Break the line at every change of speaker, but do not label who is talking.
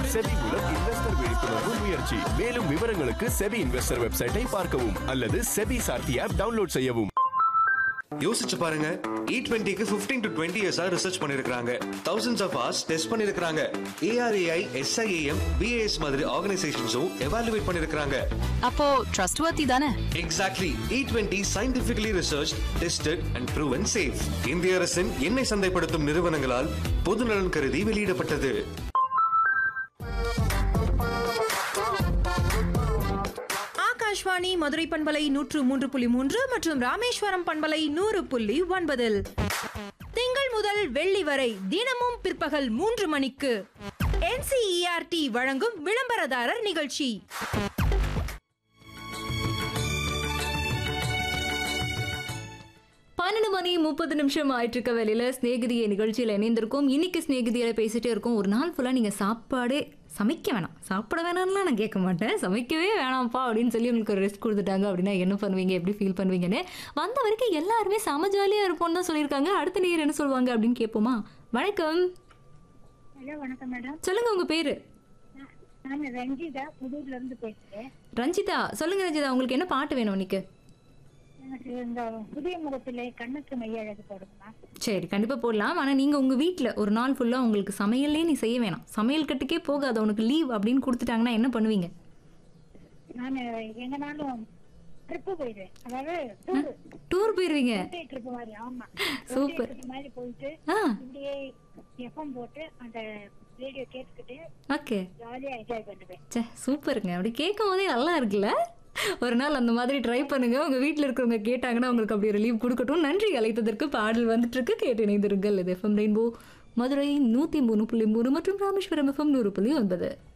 SEBI மூலம் investor விழிப்புணர்வு முயற்சி மேலும் விவரங்களுக்கு செபி இன்வெஸ்டர் வெப்சைட்டை பார்க்கவும் அல்லது செபி சார்த்தி ஆப் டவுன்லோட் செய்யவும்
யோசிச்சு பாருங்க இ டுவெண்ட்டிக்கு பிப்டீன் டு டுவெண்ட்டி இயர்ஸா ரிசர்ச் பண்ணிருக்காங்க தௌசண்ட்ஸ் ஆஃப் ஹார்ஸ் டெஸ்ட் பண்ணிருக்காங்க ஏஆர்ஏஐ எஸ்ஐஏஎம் பிஏஎஸ் மாதிரி ஆர்கனைசேஷன்ஸும் எவாலுவேட் பண்ணிருக்காங்க
அப்போ ட்ரஸ்ட் வர்த்தி தானே
exactly E twenty scientifically research tested and proven safe இந்திய அரசின் எண்ணெய் சந்தைப்படுத்தும் நிறுவனங்களால் பொதுநலன் கருதி வெளியிடப்பட்டது
ஆகாஷ்வாணி மதுரை பண்பலை நூற்று மூன்று புள்ளி மூன்று மற்றும் ராமேஸ்வரம் பண்பலை நூறு புள்ளி ஒன்பதில் திங்கள் முதல் வெள்ளி வரை தினமும் பிற்பகல் மூன்று மணிக்கு என்சிஇஆர்டி வழங்கும் விளம்பரதாரர் நிகழ்ச்சி
பன்னெண்டு மணி முப்பது நிமிஷம் ஆயிட்டு இருக்க வேலையில ஸ்நேகிதிய நிகழ்ச்சியில் இணைந்திருக்கோம் இன்னைக்கு ஸ்நேகிதியில பேசிட்டே இருக்கோம் ஒரு நாள் ஃபுல்லாக நீங்கள் சாப்பாடே சமைக்க வேணாம் சாப்பிட வேணாம்லாம் நான் கேட்க மாட்டேன் சமைக்கவே வேணாம்ப்பா அப்படின்னு சொல்லி உங்களுக்கு ஒரு ரெஸ்ட் கொடுத்துட்டாங்க அப்படின்னா என்ன பண்ணுவீங்க எப்படி ஃபீல் பண்ணுவீங்கன்னு வந்த வரைக்கும் எல்லாருமே செம ஜாலியாக இருப்போம்னு தான் சொல்லியிருக்காங்க அடுத்த நேரம் என்ன சொல்லுவாங்க அப்படின்னு கேட்போமா வணக்கம்
ஹலோ வணக்கம் மேடம்
சொல்லுங்க உங்க பேரு
நான் ரஞ்சிதா புதூர்ல இருந்து பேசுறேன்
ரஞ்சிதா சொல்லுங்க ரஞ்சிதா உங்களுக்கு என்ன பாட்டு வேணும் இன்னைக்கு
எனக்கு இந்த புதிய முகத்திலே கண்ணுக்கு மையழகு போடுமா
சரி கண்டிப்பாக போடலாம் ஆனால் நீங்கள் உங்கள் வீட்டில் ஒரு நாள் ஃபுல்லாக உங்களுக்கு சமையலே நீ செய்ய வேணாம் சமையல் கட்டுக்கே போகாத உனக்கு லீவ் அப்படின்னு கொடுத்துட்டாங்கன்னா என்ன பண்ணுவீங்க
நான் எங்கனாலும் ட்ரிப்பு போயிடுவேன் அதாவது டூர்
டூர் போயிடுவீங்க
ட்ரிப் மாதிரி ஆமா
Super.
ட்ரிப் மாதிரி போயிட்டு
ஆ
இப்படியே எஃப்எம் போட்டு அந்த ரேடியோ கேட்டுக்கிட்டு
ஓகே
ஜாலியா என்ஜாய் பண்ணுவேன்
சே சூப்பருங்க அப்படி கேட்கும் போதே நல்லா இருக்குல்ல ஒரு நாள் அந்த மாதிரி ட்ரை பண்ணுங்க உங்க வீட்டில் இருக்கிறவங்க கேட்டாங்கன்னா உங்களுக்கு அப்படி ஒரு லீவ் கொடுக்கட்டும் நன்றி அழைத்ததற்கு பாடல் வந்துட்டு இருக்கு கேட்டு இணைந்திருங்கள் இது எஃப்எம் ரெயின்போ மதுரை நூற்றி மூணு புள்ளி மூணு மற்றும் ராமேஸ்வரம் எஃப்எம் நூறு புள்ளி ஒன்பது